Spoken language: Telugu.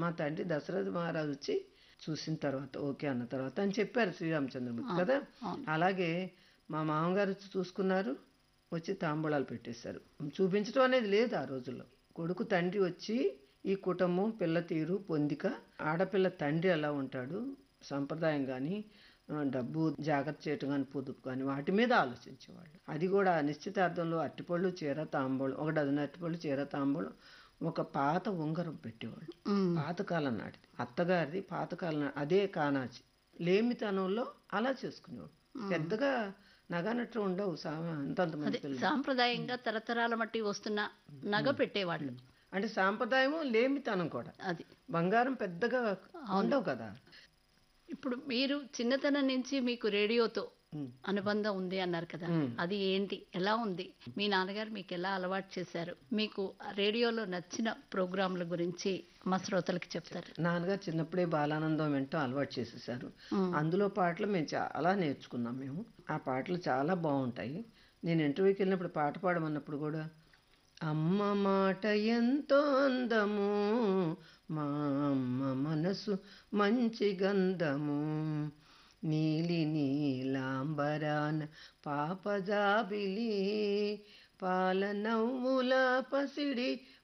మా తండ్రి దశరథ మహారాజు వచ్చి చూసిన తర్వాత ఓకే అన్న తర్వాత అని చెప్పారు శ్రీరామచంద్రమూర్తి కదా అలాగే మా మామగారు వచ్చి చూసుకున్నారు వచ్చి తాంబూలాలు పెట్టేశారు చూపించడం అనేది లేదు ఆ రోజుల్లో కొడుకు తండ్రి వచ్చి ఈ కుటుంబం పిల్ల తీరు పొందిక ఆడపిల్ల తండ్రి ఎలా ఉంటాడు సంప్రదాయం కానీ డబ్బు జాగ్రత్త చేయటం కానీ పొదుపు కానీ వాటి మీద ఆలోచించేవాళ్ళు అది కూడా నిశ్చితార్థంలో అట్టిపళ్ళు చీర తాంబూలం ఒక డజన్ అట్టిపళ్ళు చీర తాంబూలం ఒక పాత ఉంగరం పెట్టేవాళ్ళు ఉమ్, పాతకాలం నాటిది అత్తగారిది పాతకాలం నా- అదే కానాచి లేమితనంలో అలా చేసుకునేవాడు పెద్దగా నగనట్లు ఉండవు సామా అంతంతమంది అదే సాంప్రదాయంగా తరతరాల మట్టి వస్తున్న నగ పెట్టేవాళ్ళు అంటే సాంప్రదాయము లేమితనం కూడా అది బంగారం పెద్దగా ఉండవు కదా ఇప్పుడు మీరు చిన్నతనం నుంచి మీకు రేడియోతో ఉమ్. అనుబంధం ఉంది అన్నారు కదా మ్మ్. అది ఏంటి ఎలా ఉంది మీ నాన్నగారు మీకు ఎలా అలవాటు చేశారు మీకు రేడియోలో నచ్చిన ప్రోగ్రాంల గురించి మా శ్రోతలకు చెప్తారు నాన్నగారు చిన్నప్పుడే బాలానందం వింటూ అలవాటు చేసేసారు అందులో పాటలు మేము చాలా నేర్చుకున్నాం మేము ఆ పాటలు చాలా బాగుంటాయి నేను ఇంటర్వ్యూకి వెళ్ళినప్పుడు పాట పాడమన్నప్పుడు కూడా అమ్మ మాట ఎంతో అందము మా అమ్మ మనసు మంచి గంధము నీలి నీలాంబరాన పాపజాబిలి పాల నవ్వుల పసిడి